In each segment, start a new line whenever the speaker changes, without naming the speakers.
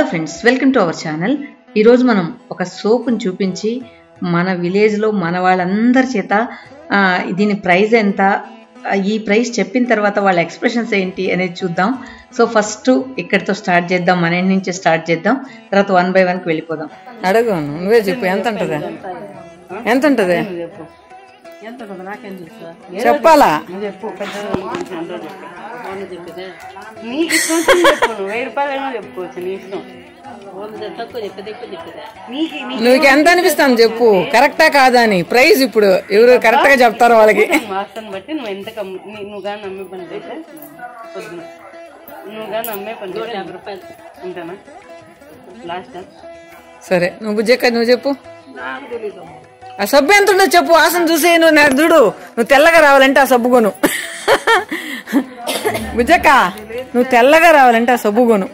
Friends welcome to our channel ఈరోజు మనం ఒక సోప్ని చూపించి మన విలేజ్లో మన వాళ్ళందరి చేత ఆ, దీని ప్రైస్ ఎంత ఆ, ఈ ప్రైస్ చెప్పిన తర్వాత వాళ్ళ ఎక్స్ప్రెషన్స్ ఏంటి అనేది చూద్దాం సో ఫస్ట్ ఇక్కడితో స్టార్ట్ చేద్దాం మన ఇంటి నుంచి స్టార్ట్ చేద్దాం తర్వాత వన్ బై వన్కి వెళ్ళిపోదాం
అడుగు నువ్వే చెప్పు ఎంత ఉంటది ఎంత ఉంటది
ఎంత కదా నాకేం తెలుసా
చెప్పాలా
నువ్వు చెప్పు పెద్దగా నీకు ఇష్టం వచ్చింది చెప్పు నువ్వు వెయ్యి రూపాయలైనా చెప్పుకోవచ్చు నీ ఇష్టం తక్కువ చెప్పేది ఎక్కువ చెప్పేది నీకు నీ
నువ్వు ఎంత అనిపిస్తాను చెప్పు కరెక్టా కాదా అని ప్రైజ్ ఇప్పుడు ఎవరు కరెక్ట్ గా చెప్తారు వాళ్ళకి
మాస్టర్ని బట్టి నువ్వు ఎంత కమ్ము నీ- నువ్వు కానీ నమ్మే పని అయితే పొద్దున నువ్వు కానీ నమ్మే పని నూట యాభై రూపాయలు ఉంటానా లాస్ట్
సరే నువ్వు బుజ్జక్క నువ్వు చెప్పు
నాకు తెలీదు
ఆ సబ్బు ఎంత ఉండదు చెప్పు ఆసన చూసి నువ్వు నాకు చూడు నువ్వు తెల్లగా రావాలంటే ఆ సబ్బు కొను బుజ్జక్క నువ్వు తెల్లగా రావాలంటే ఆ సబ్బు కొను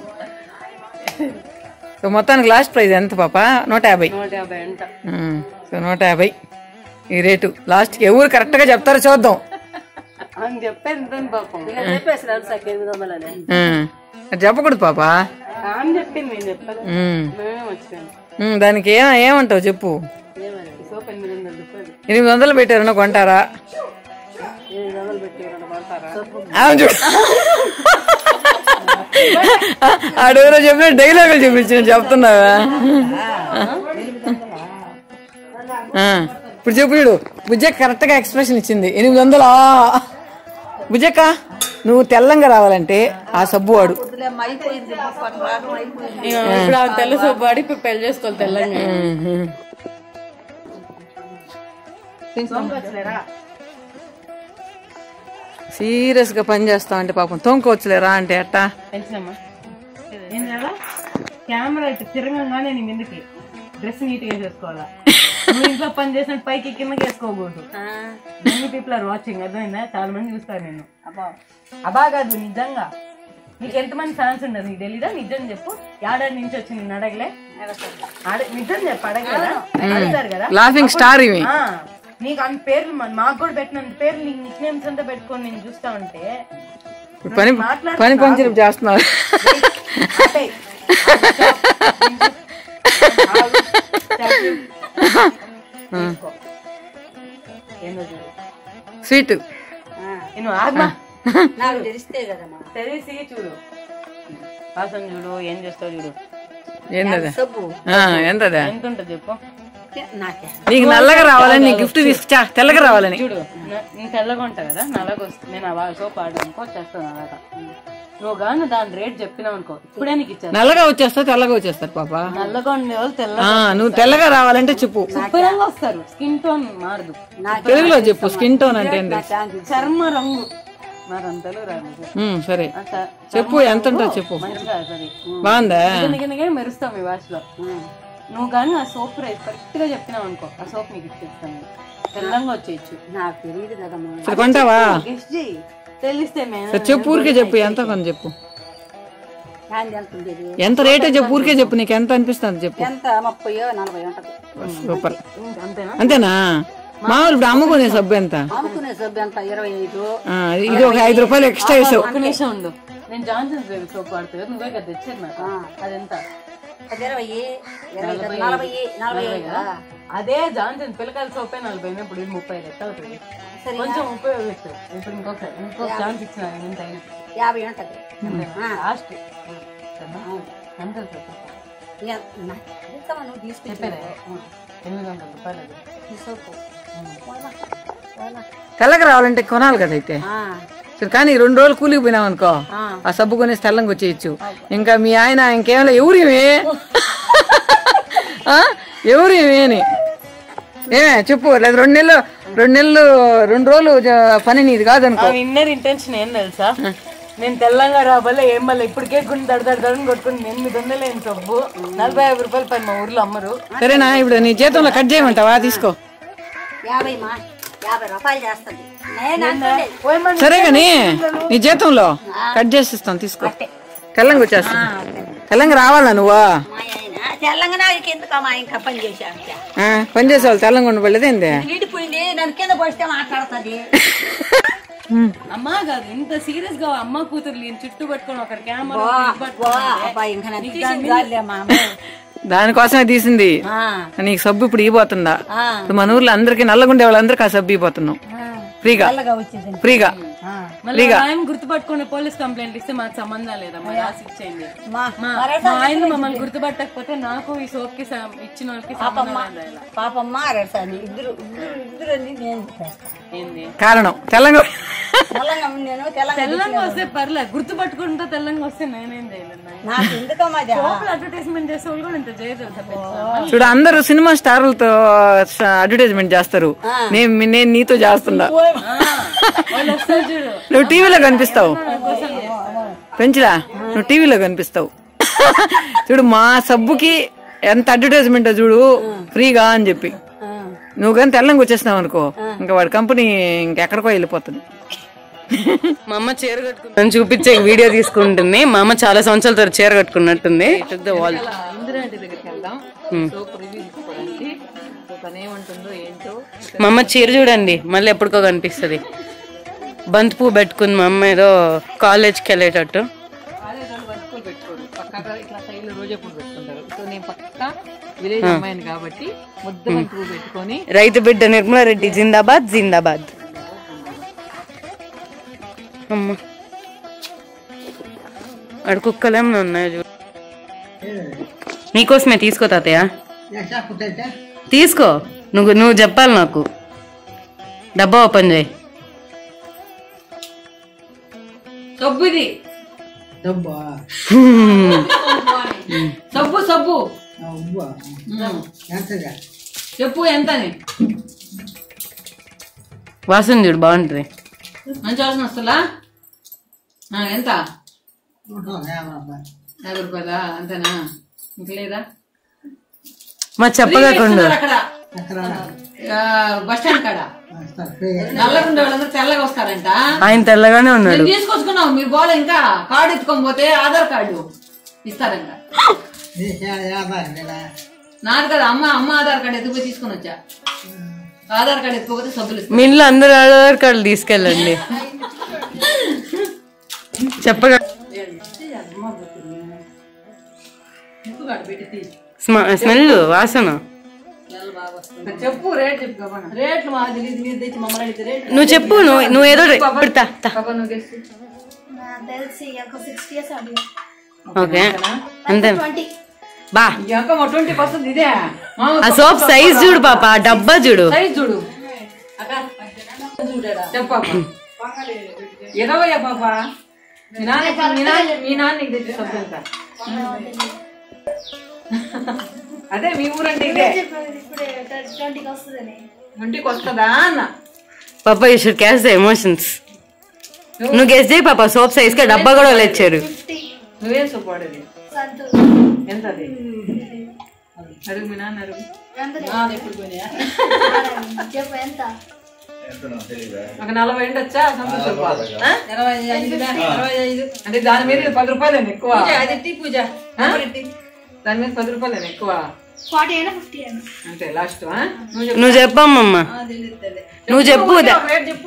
సో మొత్తానికి లాస్ట్ ప్రైజ్ ఎంత పాప నూట యాభై
నూట యాభై అంట
ఉమ్, సో నూట యాభై ఈ రేటు లాస్ట్కి ఎవరు కరెక్ట్గా చెప్తారో చూద్దాం
అని చెప్పేది ఎంత పాపం చెప్పేసి సార్ ఎనిమిది వందలని
ఉమ్, అది చెప్పకూడదు పాప
అని చెప్పింది నేను చెప్పాలి
ఉమ్,
మేమే మర్చిపోయాను
ఉమ్, దానికి ఏమ ఏమంటావు చెప్పు
ఏమని సోప్ ఎనిమిది వందల రూపాయలు
ఎనిమిది వందలు పెట్టారన్న కొంటారా
ఎనిమిది వందలు పెట్టి రెండు పడతారా
అవును చూడు ఆడెవరో చెప్పిన డైలాగులు చూపించిన చెప్తున్నావా ఆ, ఇప్పుడు చెప్పు చూడు బుజ్జక్క కరెక్ట్ గా ఎక్స్ప్రెషన్ ఇచ్చింది ఎనిమిది వందలా బుజ్జక్క నువ్వు తెల్లంగా రావాలంటే ఆ సబ్బు వాడు
ఇప్పుడు ఆ తెల్ల సోప్ వాడి ఇప్పుడు పెళ్లి చేసుకోవాలి తెల్లంగా
సీరియస్ గా పని చేస్తావు అంటే పాపం తోముకోవచ్చులేరా అంటే అట్టా
పెంచినమ్మా ఏం చేయాలా కెమెరా ఇటు తిరగంగానే నీ మీదకి డ్రెస్ నీట్ గా చేసుకోవాలా నువ్వు ఇంట్లో పని చేసినట్టు పైకి కిందకి వేసుకోకూడదు మెనీ పీపుల్ ఆర్ వాచింగ్ అర్థమైందా చాలా మంది చూస్తారు నేను అబా కాదు నిజంగా నీకు ఎంతమంది ఫ్యాన్స్ ఉండదు నీకు తెలీదా నిజం చెప్పు ఏడాది నుంచి వచ్చి నిన్ను అడగలే అడ- నిజం చెప్పు అడగలేదా అడుగుతారు కదా
లాఫింగ్ స్టార్ ఇవి
ఆ, నీకు అన్ని పేర్లు మా- మాకు కూడా పెట్టినంత పేర్లు నీకు నిక్ నేమ్స్ అంతా పెట్టుకొని నేను చూస్తా ఉంటే
ఇప్పుడు పని పని పంచడం చేస్తున్నారు
ఆపేయ్. ఆగు. ఆగు. తీసుకో. ఏందో చూడు.
స్వీట్
నేను ఆగమా
నాకు తెలిస్తే కదమ్మా
తెలిసి చూడు వాసన చూడు ఏం చేస్తావు చూడు
ఏందది
సబ్బు
ఆ, ఎంతదా
ఎంత ఉంటుంది చెప్పు
నాకే
నీకు నల్లగా రావాలని నీకు గిఫ్ట్ తీసుకుచా తెల్లగా రావాలని
చూడు న- నేను తెల్లగా ఉంటా కదా నల్లగా వస్తుంది నేను ఆ సోప్ ఆడనుకో చేస్తాను అలాగా నువ్వు కానీ దాని రేట్ చెప్పినావు అనుకో ఇప్పుడే నీకు ఇచ్చాను
నల్లగా వచ్చేస్తా తెల్లగా వచ్చేస్తారు పాప
నల్లగా ఉండే వాళ్ళు తెల్ల
ఆ, నువ్వు తెల్లగా రావాలంటే చెప్పు
శుభ్రంగా వస్తారు స్కిన్ టోన్ మారదు
తెలుగులో చెప్పు స్కిన్ టోన్ అంటే ఏంది
చర్మ రంగు మరంతలో రాదు
ఉమ్, సరే
ఆ చ-
చెప్పు ఎంత ఉంటుందో చెప్పు
మంచిగా అవుతుంది
బాగుందా
కిందకి మెరుస్తాం ఈ భాషలో నువ్వు కానీ ఆ సోప్ రైస్ కరెక్ట్ గా చెప్పినావు అనుకో ఆ సోప్ నీకు ఇచ్చేస్తాను తెల్లంగా వచ్చేయచ్చు
నాకు తెలియదు కదమ్మా
సరే కొంటావా
గెస్ట్ చేయి తెలిస్తే మేము
సరే చెప్పు ఊరికే చెప్పు ఎంత కొని చెప్పు
హ్యాండ్ ఎంత ఉండేది
ఎంత రేటే చెప్పు ఊరికే చెప్పు నీకు ఎంత అనిపిస్తుంది చెప్పు
ఎంత ముప్పై నలభై ఉంటది
సూపర్
అంతేనా
అంతేనా మామూలు ఇప్పుడు అమ్ముకునే సబ్బు ఎంత
అమ్ముకునే సబ్బు ఎంత ఇరవై ఐదు
ఆ, ఇది ఒక ఐదు రూపాయలు ఎక్స్ట్రా వేసావు
ఒక్క నిమిషం ఉండు నేను జాన్సన్స్ బేబీ సోప్ వాడుతుంది కదా నువ్వే కదా తెచ్చేది నాకు అదెంత
అది ఇరవై ఇరవై ఐదు, నలభై నలభై ఐదు
అదే జాన్సన్ పిల్లకాయల సోపే నలభై ఇప్పుడు ఇది ముప్పై ఐదు ఎట్లా అవుతుంది కొంచెం ఉపయోగించు ఇప్పుడు ఇంకొక ఇంకొక ఛాన్స్ ఇచ్చిన ఇంత అయినా
యాభై ఉంటది
లాస్ట్ ఎంత చెప్పు
ఇక నాకు తెలుసమ్మా, నువ్వు తీసుకొచ్చి
చెప్పేదే ఎనిమిది వందల రూపాయలు అది
ఈ సోపు
తెల్లగా రావాలంటే కొనాలి కదా అయితే
ఆ,
సరే కానీ రెండు రోజులు కూలికి పోయినాం అనుకో ఆ సబ్బు కొనేసి తెల్లంగా వచ్చేయచ్చు ఇంకా మీ ఆయన ఇంకేమో ఎవరేమి ఎవరేమి అని ఏమే చెప్పు లేదు రెండు నెలలు రెండు నెలలు రెండు రోజులు జ- పని నీది కాదనుకో
ఆ విన్నర్ ఇంటెన్షన్ ఏం తెలుసా నేను తెల్లంగా రాబోలే ఏం మళ్ళీ ఇప్పటికే గుండె దడ దడ దడని కొట్టుకుని ఎనిమిది వందలు ఏం సబ్బు నలభై యాభై రూపాయలు పని మా ఊర్లో అమ్మరు
సరేనా ఇప్పుడు నీ జీతంలో కట్ చేయమంటావా తీసుకో
యాభై మా యాభై రూపాయలు చేస్తుంది నేను అనుకోలేదు
పోయమని
సరే కానీ నీ జీతంలో కట్ చేసి ఇస్తాను తీసుకో తెల్లంగా వచ్చేస్తా తెల్లంగా రావాలా నువ్వా
మా ఆయన తెలంగాణ ఎందుకమ్మా ఇంకా పని చేశాను
ఆ, పని చేసేవాళ్ళు తెల్లంగా ఉండబడలేదు ఏంది
విడిపోయింది నన్ను కింద పోస్తే మాట్లాడుతుంది
అమ్మా కాదు ఇంత సీరియస్ గా అమ్మ కూతురు ఈయన చుట్టూ పట్టుకొని ఒకరి కెమెరా
అబ్బా ఇంకా నచ్చుతాను కాదులే మా అమ్మ
దానికోసమే తీసింది
ఆ,
నీకు సబ్బు ఇప్పుడు ఇవ్వబోతుందా
ఆ,
ఇప్పుడు మన ఊర్లో అందరికి నల్లగుండే వాళ్ళందరికీ ఆ సబ్బు ఇవ్వబోతున్నాం ఫ్రీగా
చల్లగా వచ్చేది
ఫ్రీగా
ఆ,
మళ్ళీ ఆయన గుర్తుపట్టుకుని పోలీస్ కంప్లైంట్ ఇస్తే మాకు సంబంధం లేదమ్మా రాసి ఇచ్చేయండి
మా
మా మా ఆయన మమ్మల్ని గుర్తుపట్టకపోతే నాకు ఈ సోప్ కి సం- ఇచ్చిన వాళ్ళకి సంబంధం లేదు ఇలా.
పాపమ్మ అరసాని ఇద్దరు ఇద్దరు ఇద్దరు అని నేను చేస్తాను
ఏంది
కారణం తెలంగాణ
తెలంగాణ నేను తెలంగాణ
తెల్లంగా వస్తే పర్లేదు గుర్తుపట్టుకుంటా తెల్లంగా వస్తే నేనేం చేయలేదు
నాకు ఎందుకమ్మా అది?
అడ్వర్టైజ్మెంట్ చేసే వాళ్ళు కూడా ఇంత చేయదు
చూడు అందరూ సినిమా స్టార్లతో అడ్వర్టైజ్మెంట్ చేస్తారు నేను నేను నీతో చేస్తున్నా
వాళ్ళు వస్తారు చూడు
నువ్వు టీవీలో కనిపిస్తావు పెంచులా నువ్వు టీవీలో కనిపిస్తావు చూడు మా సబ్బుకి ఎంత అడ్వర్టైజ్మెంట్ చూడు ఫ్రీగా అని చెప్పి
ఆ,
నువ్వు కానీ తెల్లంగా వచ్చేసినావు అనుకో ఇంకా వాడి కంపెనీ ఇంకెక్కడికో వెళ్ళిపోతుంది
మా అమ్మ చీర కట్టుకుని చూపించే వీడియో తీసుకుంటుంది మా అమ్మ చాలా సంవత్సరాల తర్వాత చీర కట్టుకున్నట్టుంది వాల్
ఇందిరాంటి దగ్గరికి వెళ్దాం సోప్ రివ్యూ తీసుకోవడానికి తను ఏమంటుందో ఏంటో
మా అమ్మ చీర చూడండి మళ్ళీ ఎప్పటికో కనిపిస్తుంది బంతి పువ్వు పెట్టుకుంది మా అమ్మ ఏదో కాలేజ్కి వెళ్ళేటట్టు
అదే వాళ్ళు బంతిపూలు పెట్టుకోరు పక్కగా ఇట్లా సైడ్లో రోజా పూలు పెట్టుకుంటారు సో నేను పక్క విలేజ్ అమ్మాయిని కాబట్టి ముద్ద బంతి పువ్వు పెట్టుకొని
రైతు బిడ్డ నిర్మలారెడ్డి జిందాబాద్ జిందాబాద్ అమ్మ అడు కుక్కలేమన్నా ఉన్నాయో చూడు నీకోసమే తీసుకో తాతయ్య తీసుకో నువ్వు నువ్వు చెప్పాలి నాకు డబ్బా ఓపెన్ చేయి
సబ్బు ఇది సబ్బు సబ్బు చెప్పు ఎంత అని
వాసన చూడు బాగుంటుంది
మంచి వాసన వస్తుందా ఆ, ఎంత యాభై రూపాయలా అంతేనా ఇంక లేదా
మా చెప్పగకుండా
అక్కడ ఆ, బస్ స్టాండ్ కాడ నల్లగా ఉండే వాళ్ళందరూ తెల్లగా వస్తారంట
ఆయన తెల్లగానే ఉన్నాడు
నేను తీసుకొచ్చుకున్నాం మీరు పోలే ఇంకా కార్డు ఎత్తుకొని పోతే ఆధార్ కార్డు ఇస్తారంట నాది కదా అమ్మ అమ్మ ఆధార్ కార్డు ఎత్తుకుపోయి తీసుకొని వచ్చా ఆధార్ కార్డు ఎత్తుకోపోతే సబ్బులు ఇస్తారు
మీ ఇంట్లో అందరు ఆధార్ కార్డులు తీసుకెళ్ళండి చెప్పగా
ముక్కు కార్డు పెట్టి తీ.
స్మ- స్మెల్ వాసన
చెప్పు రేట్ చెప్పు గబన రేట్లు మా తెలియదు మీరు తెచ్చి మమ్మల్ని అడిగితే రేట్
నువ్వు చెప్పు నువ్వు నువ్వు ఏదో రే- ఇప్పుడు తా, తా.
గబన్ నువ్వు గెస్
తెలిసి ఒక సిక్స్టీ ఇయర్స్ అది
ఓకే అంతే
ట్వంటీ
బా
ఈ అంక మా ట్వంటీ పర్సెంట్ ఇదే
ఆ సోప్ సైజ్ చూడు పాప ఆ డబ్బా చూడు
సైజ్ చూడు చెప్పా ఇరవై పాప మీ నాన్న మీ నాన్న మీ నాన్న నీకు తెచ్చి సబ్బు ఎంత అదే మీ ఊరంటే ఇదే
ఇప్పుడు ట్వంటీకి వస్తుందని
ఇంటికి వస్తుందా అన్న
పాప you should catch the emotions నువ్వు గెస్ చేయి పాప సోప్ సైజ్ కి డబ్బా కూడా వాళ్ళు ఇచ్చారు
ఫిఫ్టీ
నువ్వేం సబ్బు వాడేది
సంతు
ఎంత అది అడుగు మీ నాన్న అడుగు
చెప్పు ఎంత
ఒక నలభై ఉండొచ్చా సంతోష్ సబ్బు ఇరవై ఐదు ఇరవై ఐదు అంటే దాని మీద ఇది పది రూపాయలు ఎక్కువ అది పూజ దాని మీద పది రూపాయలు ఎక్కువ
ఫార్టీ అయినా ఫిఫ్టీ అయినా
అంతే లాస్ట్ నువ్వు చెప్పు
నువ్వు చెప్పమ్మమ్మ నువ్వు చెప్పు ద-
రేట్ చెప్పు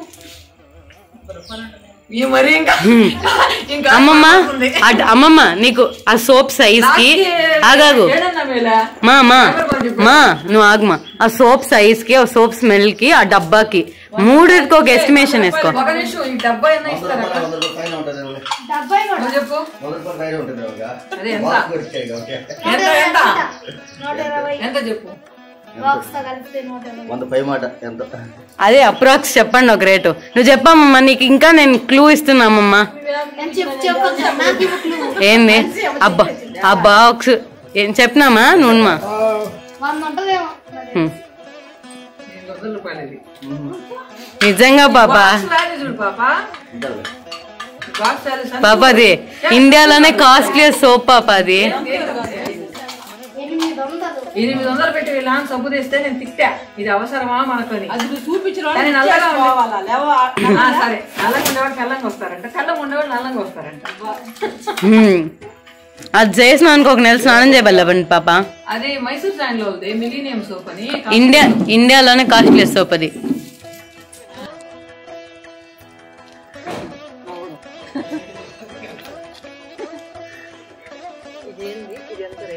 ఈ మరి ఇంకా ఇంకా
అమ్మమ్మ అట్- అమ్మమ్మ నీకు ఆ సోప్ సైజ్ కి ఆగాగు
ఏడన్నా మేలా
మా మా మా నువ్వు ఆగమా ఆ సోప్ సైజ్ కి ఆ సోప్ స్మెల్ కి ఆ డబ్బాకి మూడింటికి ఒక ఎస్టిమేషన్ వేసుకో
ఒక నిమిషం ఈ డబ్బా అయినా ఇస్తారా
డెబ్బై కూడా
నువ్వు చెప్పు అదే ఎంత ఎంత ఎంత
నూట ఇరవై
ఎంత చెప్పు
బాక్స్ తో కలిపితే నూట ఇరవై
వంద పై మాట ఎంత
అదే అప్రాక్స్ చెప్పండి ఒక రేటు నువ్వు చెప్పమ్మా నీకు ఇంకా నేను క్లూ ఇస్తున్నామమ్మా
నేను చెప్పు చెప్పు నాకు ఇవ్వు clue.
ఏంది అబ్బా ఆ బాక్స్ ఏం చెప్పినామా నువ్వుమా
వంద ఉంటదేమో మరి.
వందల రూపాయలు ఇది
నిజంగా పాప
బాక్స్ వాల్యూ చూడు పాప బాక్స్ వాల్యూ
పాప అది ఇండియాలోనే కాస్ట్లీ సోప్ పాప అది
ఎనిమిది వందలు
ఎనిమిది వందలు పెట్టి వీళ్ళ నాన్న సబ్బు తెస్తే నేను తిట్టా ఇది అవసరమా మనకొని అది చూపించిన నల్లగా ఉండే- ఆ, సరే నల్లగా ఉండేవాడు తెల్లంగా వస్తారంట తెల్లంగా ఉండేవాడు నల్లంగా వస్తారంట
హ్మ్. అది చేసిన అనుకో ఒక నెల స్నానం చేయబల్లబండి పాప
అది మైసూర్ శాండ్ లో ఉంది మిలీనియం సోప్ అని
ఇండియా ఇండియాలోనే కాస్ట్లీ సోప్ అది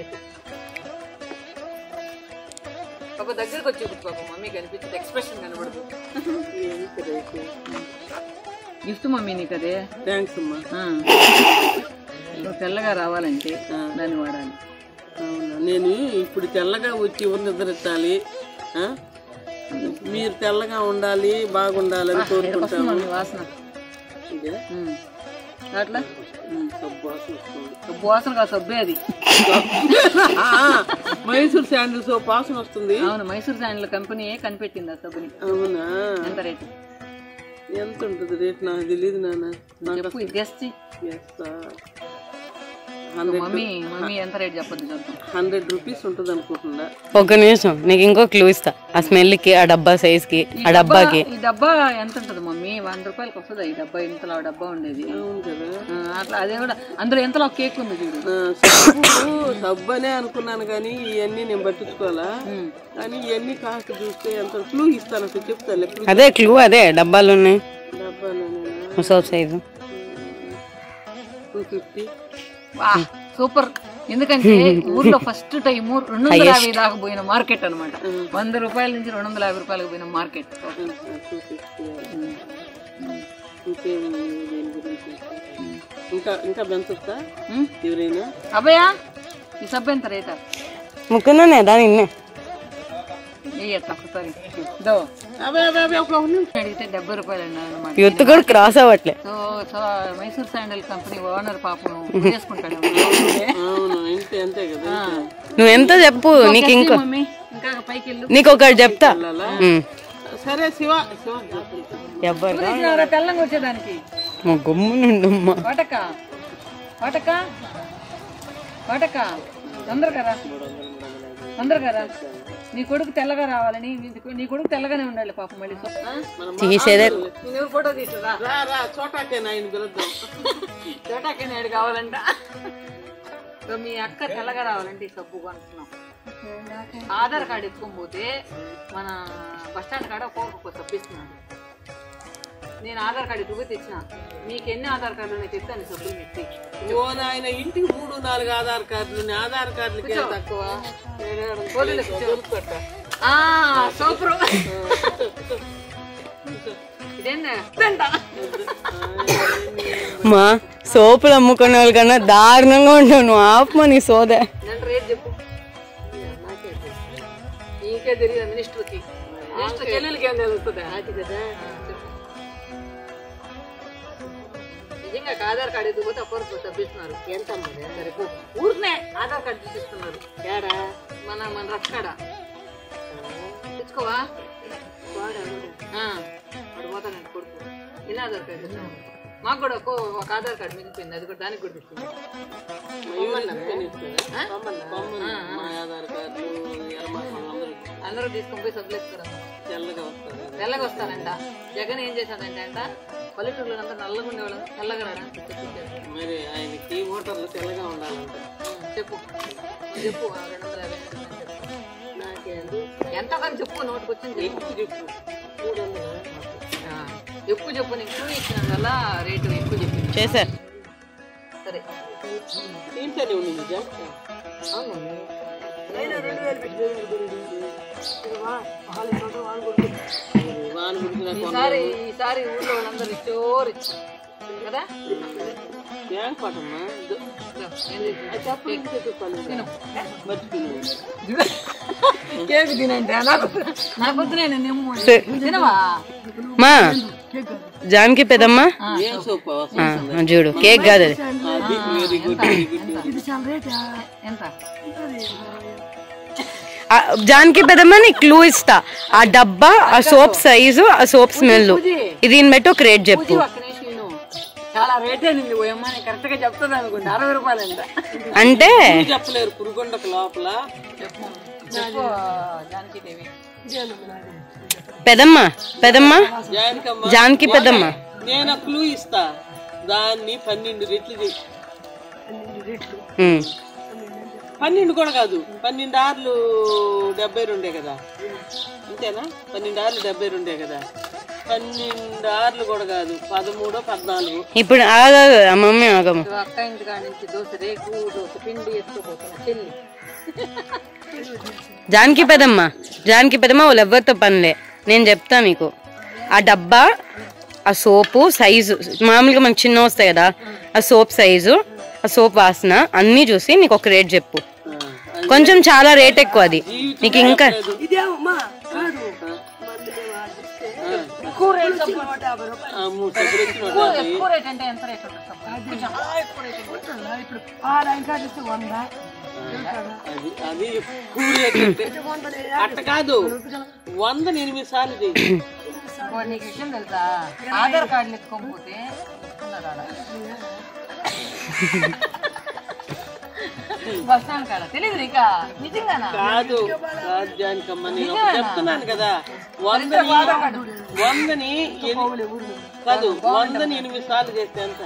రేటు పాప దగ్గరకు వచ్చి చూపించు పాప మమ్మీ కనిపించదు ఎక్స్ప్రెషన్ కనబడదు గిఫ్ట్ మమ్మీ నీకు అదే
థ్యాంక్స్ అమ్మా
ఆ. ఇప్పుడు తెల్లగా రావాలంటే దాన్ని వాడాలి
అవునా నేను ఇప్పుడు తెల్లగా వచ్చి ఎవరు నిద్రెత్తాలి ఆ? మీరు తెల్లగా ఉండాలి బాగుండాలని కోరుకుంటాము
మమ్మీ వాసన
ఇదే?
ఉమ్. అట్లా
ఉమ్, సబ్బు వాసన వస్తుంది.
సబ్బు వాసన కాదు సబ్బే అది
ఆ, మైసూర్ శాండిల్ సోప్ వాసన వస్తుంది
అవును మైసూర్ శాండిల్ కంపెనీయే కనిపెట్టింది ఆ సబ్బుని
అవునా
ఎంత రేటు
ఎంత ఉంటుంది రేట్ నాకు తెలియదు నాన్న నాకు
చెప్పు ఇది గెస్ట్
హండ్రెడ్
మమ్మీ మమ్మీ ఎంత రేట్ చెప్పొద్దు చూద్దాం
హండ్రెడ్ రూపీస్ ఉంటుంది అనుకుంటున్నా
ఒక నిమిషం నీకు ఇంకో క్లూ ఇస్తా ఆ స్మెల్ కి ఆ డబ్బా సైజ్ కి ఆ డబ్బాకి
ఈ డబ్బా ఎంత ఉంటుంది మమ్మీ వంద రూపాయలకి వస్తుంది ఈ డబ్బా ఇంతలో ఆ డబ్బా ఉండేది
అవును కదా
ఆ, అట్లా అదే కూడా అందులో ఎంతలో ఒక కేక్ ఉంది చూడు
ఆ, సబ్బు సబ్బు అనే అనుకున్నాను కానీ ఇవన్నీ నేను పట్టించుకోవాలా
ఉమ్.
కానీ ఇవన్నీ కాస్ట్ చూస్తే ఎంత క్లూ ఇస్తాను అసలు చెప్తాను ఎప్పుడు
అదే క్లూ అదే డబ్బాలు ఉన్నాయి
డబ్బా
సోప్ సైజు
టూ ఫిఫ్టీ
వా సూపర్ ఎందుకంటే ఊర్లో ఫస్ట్ టైం రెండు వందల యాభై దాకా పోయిన మార్కెట్ అన్నమాట వంద రూపాయల నుంచి రెండు వందల యాభై రూపాయలకు పోయిన మార్కెట్
టూ ఫిఫ్టీ ఇంకేం దేని గురించి ఇంకా ఇంకా పెంచుతా
ఉమ్.
ఎవరైనా
అబ్బయ్యా ఈ సబ్బు ఎంత రేటా
ముక్కునే దాని ఇన్నే
ఎట్లా ఒకసారి దో
అవే అవే అవే ఒక నిమిషం.
అడిగితే డెబ్బై రూపాయలు అన్నమాట
యుత్ కూడా క్రాస్ అవ్వట్లే
so so Mysore sandal company owner పాపం చేసుకుంటాడు
అవును ఇంతే అంతే కదా
నువ్వు ఎంత చెప్పు నీకు ఇంకో
మమ్మీ ఇంకా పైకి వెళ్ళు
నీకు ఒకటి చెప్తా ఉమ్.
సరే శివ శివ
ఎవ్వరు
తీసుకురారా తెల్లంగా వచ్చేదానికి
మా గమ్ము నుండమ్మా
వాటక వాటక వాటక తొందరగా రా తొందరగా రా నీ కొడుకు తెల్లగా రావాలని నీ- నీ కొడుకు తెల్లగానే ఉండాలి పాపం మళ్ళీ సో- ఆ?
తీసేదే
నేను ఎవరు ఫోటో తీసుకురా
రా రా చోటాకే నాయన పిలుద్దాం
చోటాకి నాయుడు కావాలంట సో మీ అక్క తెల్లగా రావాలంటే ఈ సబ్బు కొనుక్కున్నాం ఆధార్ కార్డు ఎత్తుకొని పోతే మన బస్ స్టాండ్ కాడ ఒక్కొక్క సబ్బు ఇస్తున్నాడు నేను ఆధార్ కార్డు ఎత్తుకు తెచ్చిన మీకు ఎన్ని ఆధార్ కార్డులు ఉన్నాయి చెప్తే అన్ని సబ్బులు పెట్టి
ఓ నాయన ఇంటికి మూడు నాలుగు ఆధార్ కార్డులు ఉన్నాయి. ఆధార్ కార్డులకి ఏం తక్కువ
ఆ సూపర్ ఇదేందా
మా సోపులు అమ్ముకునే వాళ్ళకన్నా దారుణంగా ఉంటావు నువ్వు ఆపమా నీ సోదే
నేను రేట్ చెప్పు నీకే తెలియదు మినిస్టర్కి మినిస్టర్ చెల్లెలకి ఏం తెలుస్తుందా అది కదా నిజంగా ఆధార్ కార్డు ఎత్తుకుపోతే అప్పటికి తప్పిస్తున్నారు ఎంత సరే పో. ఊరికనే ఆధార్ కార్డు చూపిస్తున్నారు ఏడా మన మన రక్షకాడ తెచ్చుకోవా ఆ, వాడు పోతానండి కొడుకు ఎన్ని ఆధార్ కార్డు తెచ్చావు? మాకు కూడా ఒక ఒక ఆధార్ కార్డు మిగిలిపోయింది అది కూడా దానికి కూడా తెచ్చింది ఆ?
మా ఆధార్ కార్డులు ఎర్రమాసం అందరూ
అందరూ తీసుకొని పోయి సబ్బులు ఎత్తుకురా
తెల్లగా వస్తారు
తెల్లగా వస్తారంట జగన్ ఏం చేశాడంటే అంట పల్లెటూరులో అందరూ నల్లగా ఉండేవాళ్ళం తెల్లగా రావడానికి చెప్పించారు.
మరి ఆయనకి ఓటర్లు తెల్లగా ఉండాలంట
చెప్పు నువ్వు చెప్పు ఆ రెండు వందల యాభై ఎంత ఉందని చెప్పు.
నాకేందు
ఎంత కానీ చెప్పు నోటికి వచ్చింది చెప్పు.
ఎక్కువ చెప్పు మూడు వందలు
ఆ, ఎక్కువ చెప్పు నీకు ఎక్కువ ఇచ్చిన వల్ల రేటు ఎక్కువ చెప్పింది
చేశారు
సరే
దీంట్లోనే ఉంది నిజం
అవును
వాన గురించి నాకు
ఈసారి ఈసారి ఊళ్ళో వాళ్ళందరూ ఇచ్చోరు ఇచ్చారు కదా
ఏం పాటమ్మా
ఇదో, ఏంది ఇది?
చెప్పు ఇంటికి చెప్పాలి
తిను.
మర్చిపోయినాను
కేక్ తినండి నాకు నాకు వద్దు నేను నిమ్ము తినవా
మా జాన్కి పెదమ్మా
ఏం సోపు
ఆ, చూడు కేక్ కాదు అది
వెరీ గుడ్ వెరీ గుడ్
ఎంత
ఆ, జాన్కి పెదమ్మా నీ క్లూ ఇస్తా ఆ డబ్బా ఆ సోప్ సైజు ఆ సోప్ స్మెల్ దీన్ని బట్టి ఒక రేట్ చెప్పు
ఒక్క నిమిషం విను. చాలా రేట్ అయింది ఓయమ్మ నేను కరెక్ట్ గా చెప్తాను అనుకుంటా అరవై రూపాయలు ఎంత
అంటే
చెప్పలేరు పురుగొండకు లోపల
చెప్పు చెప్పు జానకి దేవి
పెదమ్మ పెదమ్మ
జానకమ్మ
జాన్కి పెదమ్మ
నేను క్లూ ఇస్తా దాన్ని పన్నెండు రెట్లు చేయి
ఉమ్.
పన్నెండు కూడా కాదు పన్నెండు ఆర్లు డెబ్బై రెండే కదా అంతేనా పన్నెండు ఆర్లు డెబ్బై రెండే కదా పన్నెండు ఆర్లు కూడా కాదు పదమూడో పద్నాలుగు
ఇప్పుడు ఆగా ఆ మమ్మీ ఆగమ్మ
ఇదిగో అక్క ఇంటి కాడ నుంచి దోశ రేకు దోశ పిండి ఎత్తుకుపోతున్నా చెల్లి
జానకి పెదమ్మ జానకి పెదమ్మ వాళ్ళు ఎవరితో పనిలే నేను చెప్తా మీకు ఆ డబ్బా ఆ సోపు సైజు మామూలుగా మనకు చిన్న వస్తాయి కదా ఆ సోప్ సైజు ఆ సోప్ వాసన అన్నీ చూసి నీకు ఒక రేట్ చెప్పు కొంచెం చాలా రేట్ ఎక్కువ అది నీకు ఇంకా
ఎక్కువ రేట్ సబ్బు ఎక్కువ ఎక్కువ రేట్ అంటే ఎంత రేట్ ఉంటుంది సబ్బు చాలా ఎక్కువ రేట్ ఉంటుంది.
అది అది ఎక్కువ రేట్ అంటే. అట్ట కాదు వంద ఎనిమిది సార్లు చెయ్యి
ఇంకో నీకు విషయం తెలుసా ఆధార్ కార్డులు ఎత్తుకోకపోతే ఉన్నాడు ఆడ. బస్ స్టాండ్ కాడ తెలియదు నీకా నిజంగానా
కాదు కాదు జానకమ్మ నేను ఒకటి చెప్తున్నాను కదా వందని వందని ఎని- కాదు వందని ఎనిమిది సార్లు చేస్తే ఎంత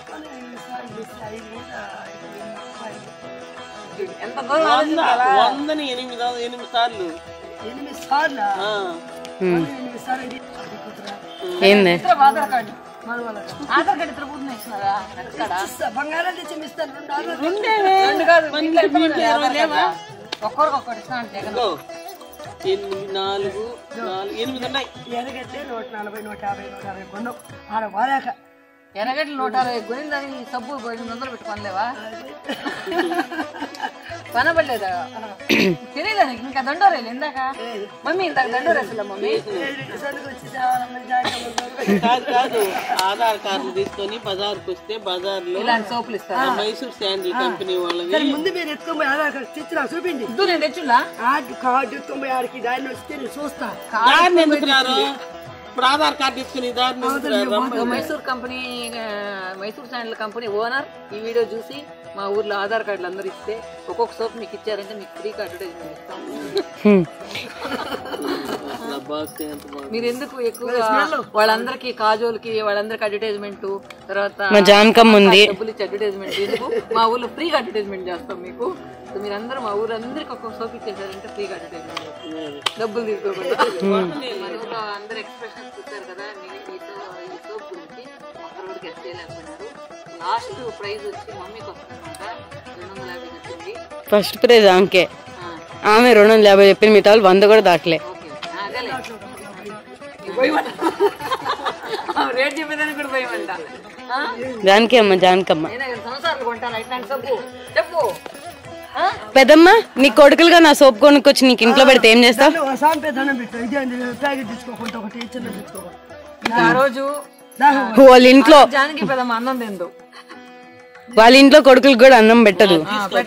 ఎంత దూరం
వంద వందని ఎనిమిది ఎనిమిది సార్లు ఆ.
ఏంది
ఇతర ఆధార్ కార్డు ఆధార్ కార్డు ఇతర పూర్తి ఇస్తున్నారా రెండు కాదు దీంట్లో ఎంతమంది ఆధార్ కార్డులా? ఒక్కొక్కరికి ఒక్కటి ఇస్తున్నా అంటే జగన్
ఇదిగో, ఎనిమిది నాలుగు నాలుగు ఎనిమిది ఉన్నాయి
ఎర్రగడ్డలు నూట అరవై గొనింది దానికి సబ్బు ఎనిమిది వందలు పెట్టుకోలేవా పనబడలేదా తెలియదా నీకు ఇంకా దండోరేలు ఇందాక మమ్మీ ఇందాక దండోరేసలే మమ్మీ
కాదు కాదు ఆధార్ కార్డు తీసుకొని బజార్కి వస్తే బజార్లో
ఇలాంటి సోపులు ఇస్తారా
మైసూర్ శాండీ కంపెనీ వాళ్ళవి
ముందు మీరు ఎత్తుకొని ఆధార్ కార్డు తెచ్చినా చూపిండి
ఇద్దు నేను తెచ్చులా
కార్డు కార్డు ఎత్తుకొని ఆడికి దాన్ని వస్తే నేను చూస్తా
దారిని ఎందుకు రారు ఇప్పుడు ఆధార్ కార్డు తీసుకుని దారిని ఎందుకు రారు రమ్మ-
మైసూర్ కంపెనీ ఆ, మైసూర్ శాండల్ కంపెనీ ఓనర్ ఈ వీడియో చూసి మా ఊర్లో ఆధార్ కార్డులు అందరూ ఇస్తే ఒక్కొక్క సోప్ మీకు ఇచ్చారంటే మీకు ఫ్రీ అడ్వర్టైజ్మెంట్ ఇస్తాం
హ్మ్.
అసలు బాక్స్ ఎంత బాగుంది
మీరు ఎందుకు ఎక్కువగా వాళ్ళందరికీ కాజోల్కి వాళ్ళందరికి అడ్వర్టైజ్మెంట్ తర్వాత
మా జానకమ్మ ఉంది
డబ్బులు ఇచ్చి అడ్వర్టైజ్మెంట్ ఎందుకు మా ఊర్లో ఫ్రీగా అడ్వర్టైజ్మెంట్ చేస్తాం మీకు సో మీరు అందరూ మా ఊరు అందరికి ఒక్కొక్క సోప్ ఇచ్చేసారంటే ఫ్రీగా అడ్వర్టైజ్మెంట్ చేస్తాం డబ్బులు తీసుకోకుండా మన ఊర్లో అందరు ఎక్స్ప్రెషన్స్ చూస్తారు కదా మీరు ఈ సో- ఈ సోప్ గురించి ఒక్కరు కూడా గెస్ట్ చేయలేకపోయినారు లాస్ట్ ప్రైజ్ వచ్చి మమ్మీకి వస్తుందన్నమాట రెండు వందల యాభై చెప్పింది
ఫస్ట్ ప్రైజ్ ఆమెకే
ఆ,
ఆమె రెండు వందల యాభై చెప్పింది మిగతా వాళ్ళు వంద కూడా దాటలే
ఓకే ఆ, అదేలే భయమంట రేట్ చెప్పేదానికి కూడా భయమంట ఆ?
జానకి అమ్మ జానకమ్మ
అయినా కానీ సంవత్సరాలు కొంటాను ఇట్లాంటి సబ్బు చెప్పు ఆ?
పెద్దమ్మ నీ కొడుకులుగా నా సోప్ కొనుక్కొచ్చి నీకు ఇంట్లో పెడితే ఏం చేస్తావు
సాంపే దండం పెట్టు ఇదే ప్యాకెట్ తీసుకోకుండా ఒకటి చిన్న తెచ్చుకోకుండా
ఇంకా ఆ రోజు
వాళ్ళ ఇంట్లో
జానకి పెద్దమ్మ అన్నం తిందు
వాళ్ళ ఇంట్లో కొడుకులకు కూడా అన్నం పెట్టదు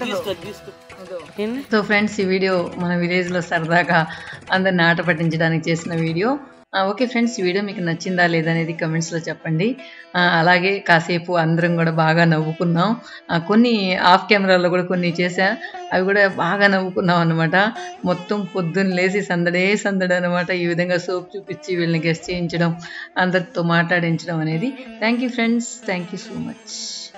సో ఫ్రెండ్స్ ఈ వీడియో మన విలేజ్లో సరదాగా అందరిని ఆట పట్టించడానికి చేసిన వీడియో ఆ, ఓకే ఫ్రెండ్స్ ఈ వీడియో మీకు నచ్చిందా లేదా అనేది కమెంట్స్లో చెప్పండి ఆ, అలాగే కాసేపు అందరం కూడా బాగా నవ్వుకున్నాం ఆ, కొన్ని ఆఫ్ కెమెరాలో కూడా కొన్ని చేసా అవి కూడా బాగా నవ్వుకున్నాం అనమాట మొత్తం పొద్దున్న లేచి సందడే సందడి అనమాట ఈ విధంగా సోప్ చూపించి వీళ్ళని గెస్ట్ చేయించడం అందరితో మాట్లాడించడం అనేది thank you friends thank you so much